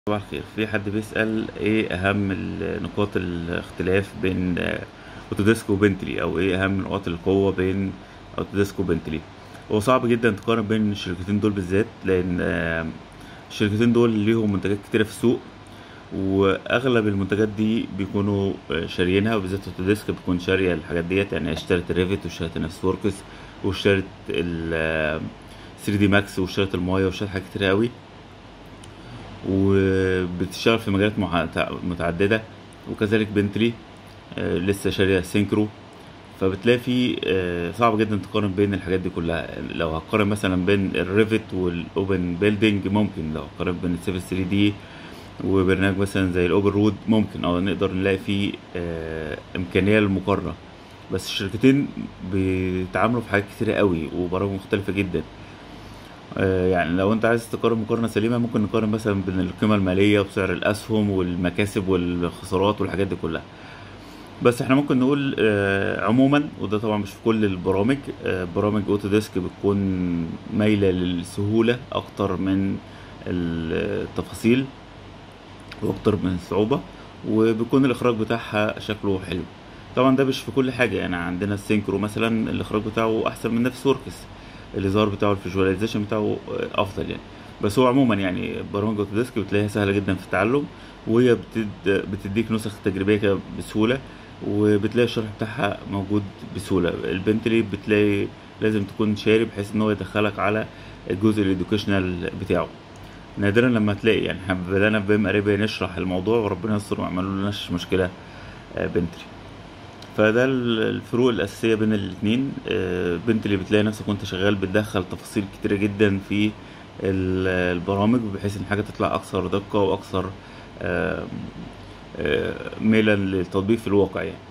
صباح الخير في حد بيسأل ايه اهم ال- نقاط الاختلاف بين آه، اوتوديسك وبنتلي او ايه اهم نقاط القوة بين اوتوديسك وبنتلي هو صعب جدا تقارن بين الشركتين دول بالذات لان آه، الشركتين دول ليهم منتجات كتيرة في السوق واغلب المنتجات دي بيكونوا آه، شاريينها وبالذات اوتوديسك بتكون شارية الحاجات ديت يعني اشترت الريفت واشترت النفس وركس واشترت ال 3 دي ماكس واشترت المايا واشترت حاجات كتيرة قوي وبتشتغل في مجالات مع- متعددة وكذلك بنتلي آه، لسه شارية سينكرو فبتلاقي في آه، صعب جدا تقارن بين الحاجات دي كلها لو هتقارن مثلا بين الريفت والاوبن بيلدينج ممكن لو هتقارن بين السيفل 3 دي وبرنامج مثلا زي الاوبن رود ممكن اه نقدر نلاقي فيه آه، امكانيه للمقارنه بس الشركتين بيتعاملوا في حاجات كتيرة قوي وبرامج مختلفة جدا آه، يعني لو انت عايز تقارن مقارنة سليمة ممكن نقارن مثلا بين القيمة المالية وسعر الأسهم والمكاسب والخسارات والحاجات دي كلها بس احنا ممكن نقول آه، عموما وده طبعا مش في كل البرامج آه، برامج اوتوديسك بتكون مايلة للسهولة أكتر من التفاصيل واكتر من الصعوبة وبيكون الاخراج بتاعها شكله حلو طبعا ده مش في كل حاجة يعني عندنا السينكرو مثلا الاخراج بتاعه احسن من نفس وركس الاظهار بتاعه الفيجواليزيشن بتاعه افضل يعني بس هو عموما يعني برامج اوتوديسك بتلاقيها سهلة جدا في التعلم وهي بتد... بتديك نسخ تجريبية كده بسهولة وبتلاقي الشرح بتاعها موجود بسهولة البنتلي بتلاقي لازم تكون شاري بحيث ان هو يدخلك على الجزء الادوكيشنال بتاعه نادرا لما تلاقي يعني احنا بدأنا في بيم اريبيا نشرح الموضوع وربنا يستر وعملوا لناش مشكلة آه، بنتلي فده ال- الفروق الأساسية بين الاتنين آه، بنتلي بتلاقي نفسك وانت شغال بتدخل تفاصيل كتيرة جدا في ال- البرامج بحيث ان الحاجة تطلع أكثر دقة وأكثر آه، آه، ميلا للتطبيق في الواقع يعني